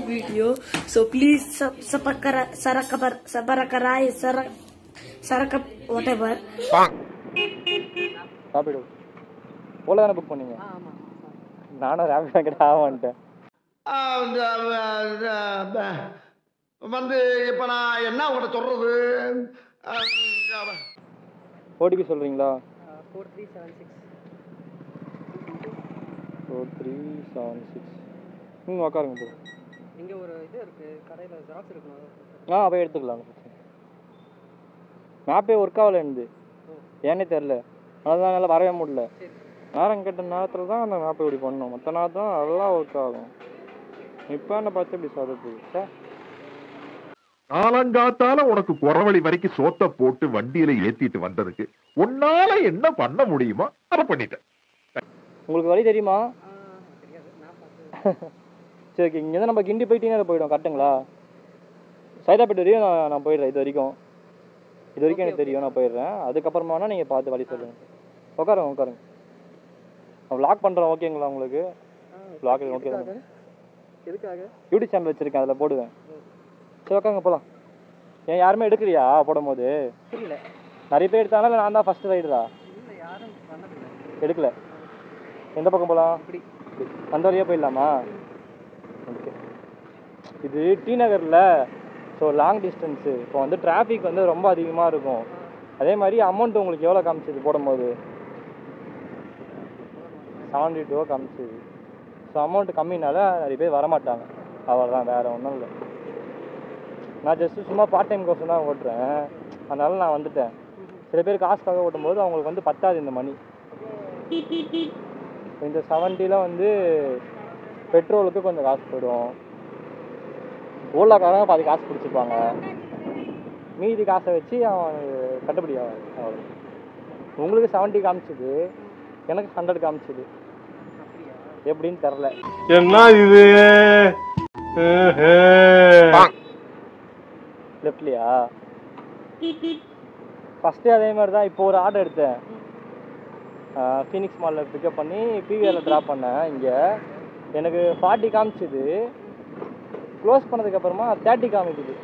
video. So please sub subscribe, subscribe, subscribe, subscribe, subscribe, whatever. ராபிடோ Ola தானே book பண்ணீங்க நானும் ராபிடோ கிட்ட ஆவான்ட்டேன் ஆ, இந்த, இந்த, இந்த, வந்து இப்ப நான் என்ன உங்கள்கிட்ட சொல்றது ஆ, இந்த, ஓடிபி சொல்கிறீங்களா four three seven six four three seven six ம் உட்காருங்க ப்ரோ இங்கே ஒரு இது இருக்குது கடையில் ஜெராக்ஸ் இருக்கணும் ஆ போய் எடுத்துக்கலாம் மேப்பே ஒர்க் ஆகல இருந்து ஏன்னே தெரில அதனால நல்லா வரவே முடியல நேரம் கேட்ட நேரத்தில் தான் அந்த மேப்பை இப்படி பண்ணோம் மற்ற நேரம் தான் நல்லா ஒர்க் ஆகும் இப்போ என்ன பார்த்து இப்படி சொதப்பு சே காலங்காத்தால உனக்கு குறவழி வரைக்கும் சோத்த போட்டு வண்டியில ஏத்திட்டு வந்ததுக்கு உன்னால என்ன பண்ண முடியுமோ அதை பண்ணிட்டேன் உங்களுக்கு வழி தெரியுமா தெரியாது நான் பார்த்து சரி ஓகே இங்கேருந்து நம்ம கிண்டி போயிட்டீங்கன்னா போயிடும் கரெக்டுங்களா சைதாப்பேட் வரையும் நான் நான் போயிடுறேன் இது வரைக்கும் இது வரைக்கும் எனக்கு தெரியும் நான் போயிடுறேன் அதுக்கப்புறமா வேணா நீங்கள் பார்த்து வழி சொல்லுங்கள் உட்காருங்க உட்காருங்க வ்ளாக் பண்ணுறேன் ஓகேங்களா உங்களுக்கு வ்ளாக் ஓகே எதுக்காக எதுக்காக யூடியூப் சேனல் வச்சுருக்கேன் அதில் போடுவேன் சரி உட்காருங்க போகலாம் ஏன் யாருமே எடுக்கலையா போடும்போது புரியல நிறைய பேர் எடுத்தாங்களா இல்லை நான் தான் ஃபஸ்ட்டு ரைடரா இல்லை யாரும் பண்ணதில்லை எடுக்கல எந்த பக்கம் போகலாம் இப்படி அந்த வழியாக போயிடலாமா ஓகே இது டி நகரில் ஸோ லாங் டிஸ்டன்ஸு இப்போ வந்து டிராஃபிக் வந்து ரொம்ப அதிகமாக இருக்கும் அதே மாதிரி அமௌண்ட் உங்களுக்கு எவ்வளோ காமிச்சது போடும்போது செவன்டி டூவோ காமிச்சது ஸோ அமௌண்ட் கம்மினால நிறைய பேர் வரமாட்டாங்க அவ்வளோதான் வேறு ஒன்றும் இல்லை நான் ஜஸ்ட்டு சும்மா பார்ட் டைம் கோர்ஸ் தான் ஓட்டுறேன் அதனால நான் வந்துட்டேன் சில பேர் காசுக்காக ஓட்டும்போது அவங்களுக்கு வந்து பத்தாது இந்த மணி இந்த செவன்ட்டியில் வந்து பெட்ரோலுக்கு கொஞ்சம் காசு போயிடும் ஓலாக்காரங்க பாதி காசு பிடிச்சிப்பாங்க மீதி காசை வச்சு அவன் கட்டுப்படி ஆகாது அவ்வளோ உங்களுக்கு செவன்ட்டி காமிச்சது எனக்கு ஹண்ட்ரட் காமிச்சது எப்படின்னு தெரில என்ன இது லெஃப்ட்லையா ஃபஸ்ட்டு அதே மாதிரி தான் இப்போ ஒரு ஆர்டர் எடுத்தேன் ஃபீனிக்ஸ் மாலில் பிக்கப் பண்ணி பிவிஆரில் ட்ராப் பண்ணேன் இங்கே எனக்கு ஃபார்ட்டி காமிச்சது க்ளோஸ் பண்ணதுக்கப்புறமா தேர்ட்டி காமிக்குது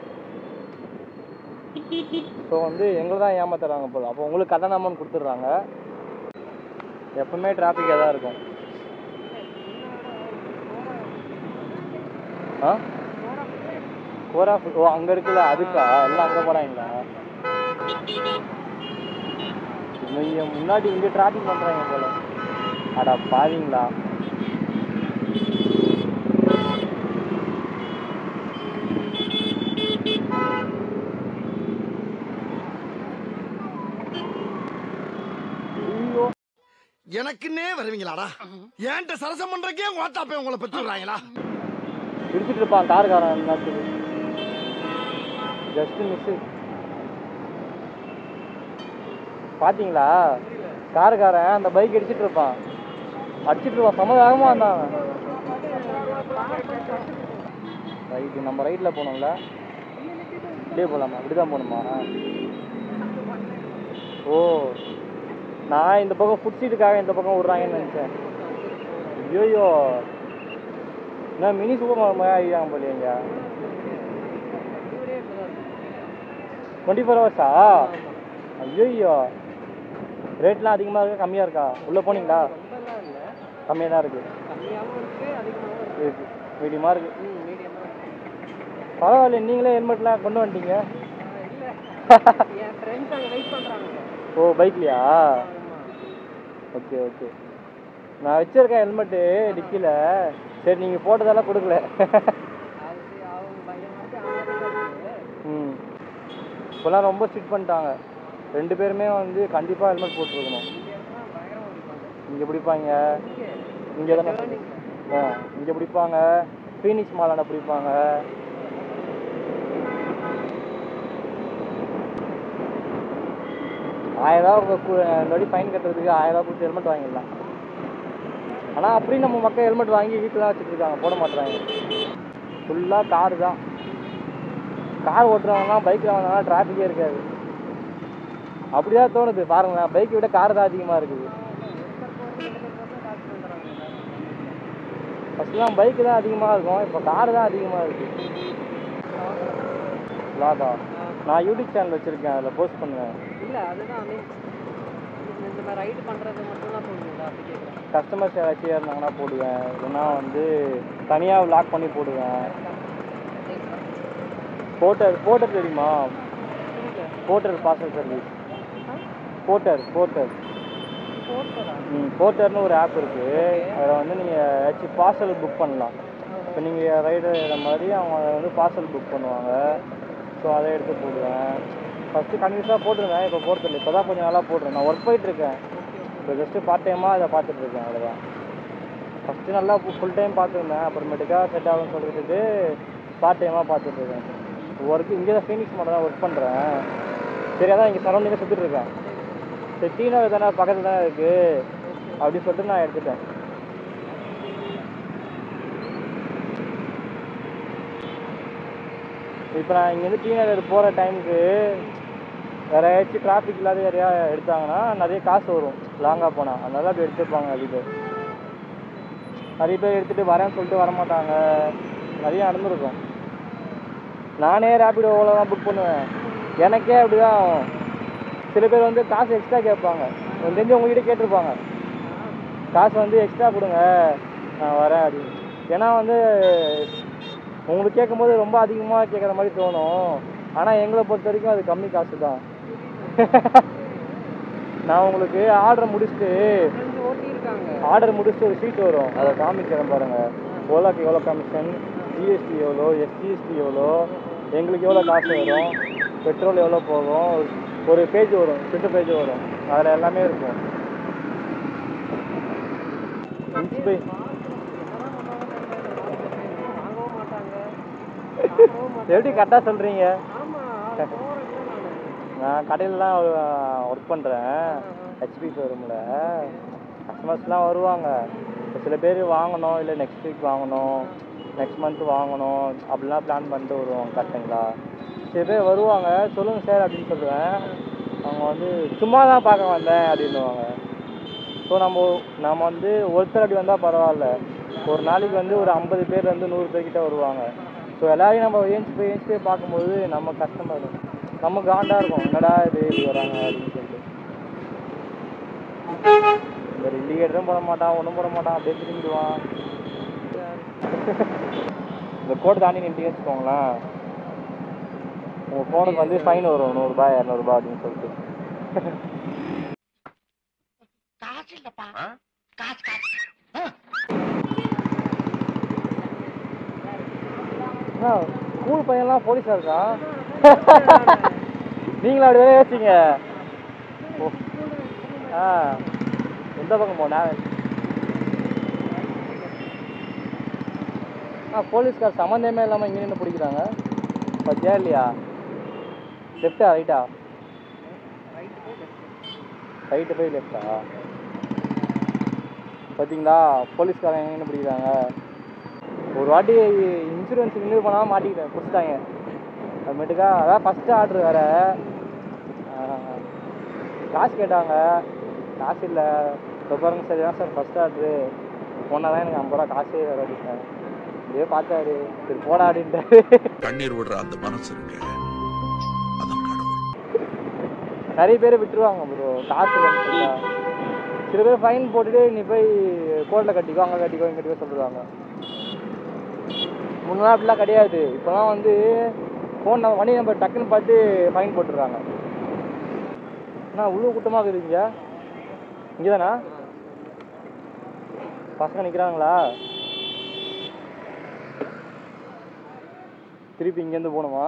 ஸோ வந்து எங்களை தான் ஏமாத்துறாங்க போல அப்போ உங்களுக்கு கடன் அமௌண்ட் கொடுத்துட்றாங்க எப்பவுமே டிராஃபிக்காக தான் இருக்கும் ஆ கோரா ஓ அங்கே இருக்குல்ல அதுக்கா எல்லாம் அங்கே போகிறாங்களா இவங்க முன்னாடி இங்கே டிராஃபிக் பண்ணுறாங்க போல அடா பாவீங்களா ஐயோ எனக்குன்னே வருவீங்களாடா ஏன்ட்ட சரசம் பண்றக்கே உங்க வாத்தாப்பே உங்களை பெற்று விடுறாங்களா இடிச்சிட்டு இருப்பான் காருக்காரன் எல்லாத்துக்கு ஜஸ்ட் மிஸ் பாத்தீங்களா காருக்காரன் அந்த பைக் அடிச்சிட்டு இருப்பான் அடிச்சிட்டு இருப்பான் சம வேகமா வந்தான் அவன் ரைட்டு நம்ம ரைட்டில் போனோம்ல இப்படியே போகலாமா இப்படி தான் போகணுமா ஓ நான் இந்த பக்கம் ஃபுட் சீட்டுக்காக இந்த பக்கம் விட்றாங்கன்னு நினச்சேன் ஐயோயோ என்ன மினி சூப்பர் மார்க்கெட் ஆகிட்டாங்க போலியங்க டுவெண்ட்டி ஃபோர் ஹவர்ஸா ஐயோயோ ரேட்லாம் அதிகமாக இருக்கா கம்மியாக இருக்கா உள்ளே போனீங்களா ரொம்பலாம் இல்லை கம்மியாக தான் இருக்குது கம்மியாகவும் இருக்குது அதிகமாகவும் இருக்குது இருக்கு மீடியமாக இருக்குது ம் மீடியமாக இருக்குது பரவாயில்ல நீங்களே ஹெல்மெட்லாம் கொண்டு வந்துட்டீங்க இல்லை என் ஃப்ரெண்ட்ஸ் அங்கே வெயிட் பண்ணுறாங்க ஓ பைக்லையா ஆமாம் ஓகே ஓகே நான் வச்சிருக்கேன் ஹெல்மெட்டு டிக்கியில் சரி நீங்கள் போட்டதெல்லாம் கொடுக்கல அது அவங்க பயங்கரமாக அவங்க ம் இப்போலாம் ரொம்ப ஸ்ட்ரிக்ட் பண்ணிட்டாங்க ரெண்டு பேருமே வந்து கண்டிப்பாக ஹெல்மெட் போட்டுருக்கணும் பயங்கரமாக இருப்பாங்க இங்கே பிடிப்பாங்க இங்கே தானே ஆ இங்கே பிடிப்பாங்க ஃபீனிக்ஸ் மாலான பிடிப்பாங்க ஆயிரம் ரூபா இந்த வாட்டி ஃபைன் கட்டுறதுக்கு ஆயிரம் ரூபா கொடுத்து ஹெல்மெட் வாங்கிடலாம் ஆனால் அப்படியும் நம்ம மக்கள் ஹெல்மெட் வாங்கி வீட்டில் தான் வச்சுட்டு இருக்காங்க போட மாட்டுறாங்க ஃபுல்லாக காரு தான் கார் ஓட்டுறவங்கலாம் பைக்கில் வந்தாங்கன்னா டிராஃபிக்கே இருக்காது அப்படிதான் தோணுது பாருங்களேன் பைக்கை விட கார் தான் அதிகமாக இருக்குது ஃபஸ்ட்லாம் பைக்கு தான் அதிகமாக இருக்கும் இப்போ கார் தான் அதிகமாக இருக்குது லாகா நான் யூடியூப் சேனல் வச்சுருக்கேன் அதில் போஸ்ட் பண்ணுவேன் இல்ல அதுதான் I mean, இந்த மாதிரி ரைடு பண்றது மட்டும் தான் சொல்லுவீங்களா அப்படி கேட்குறேன் கஸ்டமர்ஸ் யாராச்சும் இருந்தாங்கன்னா போடுவேன் இல்லைன்னா வந்து தனியாக vlog பண்ணி போடுவேன் போட்டர் போட்டர் தெரியுமா போட்டர் பார்சல் சர்வீஸ் போட்டர் போட்டர் ம் போட்டர்னு ஒரு ஆப் இருக்குது அதில் வந்து நீங்கள் ஏதாச்சும் பார்சல் புக் பண்ணலாம் இப்போ நீங்கள் ரைடு இந்த மாதிரி அவங்க அதை வந்து பார்சல் புக் பண்ணுவாங்க ஸோ அதை எடுத்து போடுவேன் ஃபஸ்ட்டு கன்வியூஸாக போட்டிருந்தேன் இப்போ போடுறதில்ல இப்போ தான் கொஞ்சம் நல்லா போடுறேன் நான் ஒர்க் போயிட்டுருக்கேன் இப்போ ஜஸ்ட்டு பார்ட் டைமாக அதை பார்த்துட்டு இருக்கேன் அவ்வளோதான் ஃபஸ்ட்டு நல்லா ஃபுல் டைம் பார்த்துருந்தேன் அப்புறமேட்டுக்கா செட் ஆகும்னு சொல்லிட்டு பார்ட் டைமாக பார்த்துட்டு இருக்கேன் ஒர்க் இங்கே தான் ஃபீனிக்ஸ் மட்டும் தான் ஒர்க் பண்ணுறேன் சரி அதான் இங்கே சரௌண்டிங்காக சுற்றிட்டு இருக்கேன் சரி டீ நகர் தானே பக்கத்தில் தானே இருக்குது அப்படின்னு சொல்லிட்டு நான் எடுத்துட்டேன் இப்போ நான் இங்கேருந்து டீ நகர் போகிற டைமுக்கு வேற ஏதாச்சும் டிராஃபிக் இல்லாத ஏரியா எடுத்தாங்கன்னா நிறைய காசு வரும் லாங்காக போனால் அதனால அப்படி எடுத்துப்பாங்க நிறைய பேர் நிறைய பேர் எடுத்துகிட்டு வரேன்னு சொல்லிட்டு வரமாட்டாங்க நிறைய நடந்திருக்கும் நானே ரேபிடோ ஓலோ தான் புக் பண்ணுவேன் எனக்கே அப்படிதான் ஆகும் சில பேர் வந்து காசு எக்ஸ்ட்ரா கேட்பாங்க எனக்கு தெரிஞ்சு உங்ககிட்ட கேட்டிருப்பாங்க காசு வந்து எக்ஸ்ட்ரா கொடுங்க நான் வரேன் அப்படின்னு ஏன்னா வந்து உங்களுக்கு கேட்கும்போது ரொம்ப அதிகமாக கேட்குற மாதிரி தோணும் ஆனால் எங்களை பொறுத்த வரைக்கும் அது கம்மி காசு தான் நான் உங்களுக்கு ஆர்டர் முடிச்சுட்டு ஃப்ரெண்ட்ஸ் ஓட்டி இருக்காங்க ஆர்டர் முடிச்சுட்டு ஒரு ஷீட் வரும் அதை காமிக்கிறேன் பாருங்க ஓலாக்கு எவ்வளோ கமிஷன் ஜிஎஸ்டி எவ்வளோ எஸ்ஜிஎஸ்டி எவ்வளோ எங்களுக்கு எவ்வளோ காசு வரும் பெட்ரோல் எவ்வளோ போகும் ஒரு பேஜ் வரும் ஃபிட்டு பேஜ் வரும் அதில் எல்லாமே இருக்கும் இன்ஸ்பை வாங்கவும் மாட்டாங்க சாப்பிடவும் மாட்டாங்க எப்படி கரெக்டாக சொல்கிறீங்க ஆமா அது போறேன் நானு நான் கடையிலலாம் ஒர்க் பண்ணுறேன் ஹெச்பி ஷோரூமில் கஸ்டமர்ஸ்லாம் வருவாங்க இப்போ சில பேர் வாங்கணும் இல்லை நெக்ஸ்ட் வீக் வாங்கணும் நெக்ஸ்ட் மந்த் வாங்கணும் அப்படிலாம் பிளான் பண்ணிட்டு வருவாங்க கரெக்டுங்களா சில பேர் வருவாங்க சொல்லுங்கள் சார் அப்படின்னு சொல்லுவேன் அவங்க வந்து சும்மா தான் பார்க்க வந்தேன் அப்படின்னுவாங்க ஸோ நம்ம நம்ம வந்து ஒருத்தர் அப்படி வந்தால் பரவாயில்ல ஒரு நாளைக்கு வந்து ஒரு ஐம்பது பேர் வந்து நூறு பேர்கிட்ட வருவாங்க ஸோ எல்லாரையும் நம்ம ஏஞ்சி போய் ஏஞ்சி போய் பார்க்கும்போது நம்ம கஷ்டமாக இருக்கும் நம்ம காண்டாக இருக்கும் என்னடா இது இப்படி வராங்க அப்படின்னு சொல்லிட்டு இந்த இண்டிகேட்டரும் போட மாட்டான் ஒன்றும் போட மாட்டான் அப்படியே திரும்பிடுவான் இந்த கோடு தாண்டி நின்று வச்சுக்கோங்களேன் உங்கள் ஃபோனுக்கு வந்து ஃபைன் வரும் நூறுரூபா இரநூறுபா அப்படின்னு சொல்லிட்டு அண்ணா, ஸ்கூல் பையன்லாம் போலீஸாக இருக்கா நீங்களும் அப்படி தானே யோசிச்சீங்க ஓ ஆ எந்த பக்கம் போனா ஆ போலீஸ்கார் சம்மந்தமே இல்லாமல் இங்கே நின்று பிடிக்கிறாங்க பத்தியா இல்லையா லெஃப்டா ரைட்டா ரைட்டு போய் லெஃப்டா பார்த்தீங்களா போலீஸ்காரங்க எங்கே நின்று பிடிக்கிறாங்க ஒரு வாட்டி இன்சூரன்ஸ் ரினியூ பண்ணாமல் மாட்டிக்கிட்டேன் பிடிச்சிட்டாங்க அப்புறமேட்டுக்கா அதான் ஃபஸ்ட்டு ஆர்டர் வேறு காசு கேட்டாங்க காசு இல்லை இப்போ பாருங்க சார் இதான் சார் ஃபஸ்ட் ஆர்டரு போனால் தான் எனக்கு ஐம்பது ரூபா காசே வேறு அப்படின்ட்டேன் இதே பார்த்தாரு சரி போடா அப்படின்ட்டாரு கண்ணீர் விடுற அந்த மனசு இருக்கு அதான் கடவுள் நிறைய பேர் விட்டுருவாங்க ப்ரோ காசு இல்லைன்னு சொல்லிட்டா சில பேர் ஃபைன் போட்டுட்டு நீ போய் கோர்ட்டில் கட்டிக்கோ அங்கே கட்டிக்கோ இங்கே கட்டிக்கோ சொல்லிடுவாங்க முன்னெல்லாம் அப்படிலாம் கிடையாது இப்போலாம் வந்து ஃபோன் நம்ம வண்டி நம்பர் டக்குன்னு பார்த்து ஃபைன் போட்டுடுறாங்க அண்ணா உள்ள கூட்டமாக இருக்குங்க இங்கே தானா பசங்க நிற்கிறாங்களா திருப்பி இங்கேருந்து போகணுமா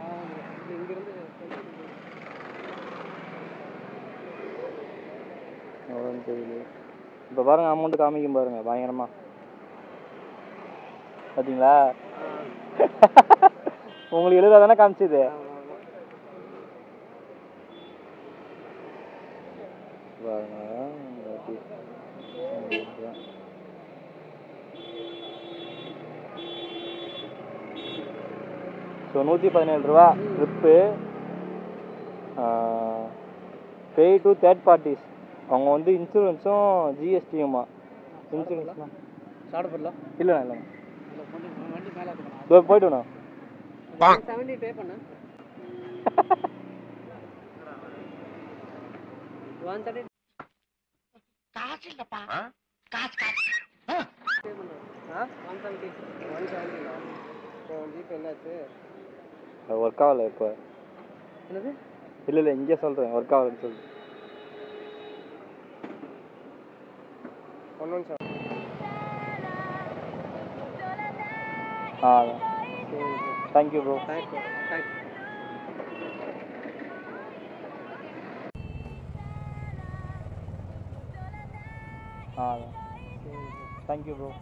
அவ்வளோன்னு தெரியல இப்போ பாருங்க அமௌண்ட் காமிக்கும் பாருங்க பயங்கரமா பார்த்தீங்களா உங்களுக்கு எழுதா தானே காமிச்சது பாருங்க இல்லாட்டி இதுதான். ஸோ நூற்றி பதினேழு ரூபா trip pay to third parties அவங்க வந்து இன்சூரன்ஸும் ஜிஎஸ்டியுமா இன்சூரன்ஸ் சாப்பிடலாம் இல்லைண்ணா இல்லைண்ணா இதோ போயிட்டுண்ணா செவன்டி பே பண்ணு one thirty one seventy one செவன்ட்டிங்களா இப்போ ஜிபே என்னாச்சு ஒர்க் ஆகலை இப்போ என்னது இல்லை இல்லை இங்கே சொல்கிறேன் ஒர்க் ஆகலைன்னு சொல்லி ஒன் ஒன் செவன் ஆ தேங்க்யூ ப்ரோ தேங்க்யூ தேங்க்யூ ஆ தேங்க்யூ ப்ரோ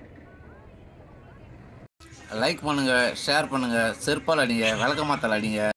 லைக் பண்ணுங்க ஷேர் பண்ணுங்க செருப்பால் அடிங்க விளக்கமாத்தல் அடிங்க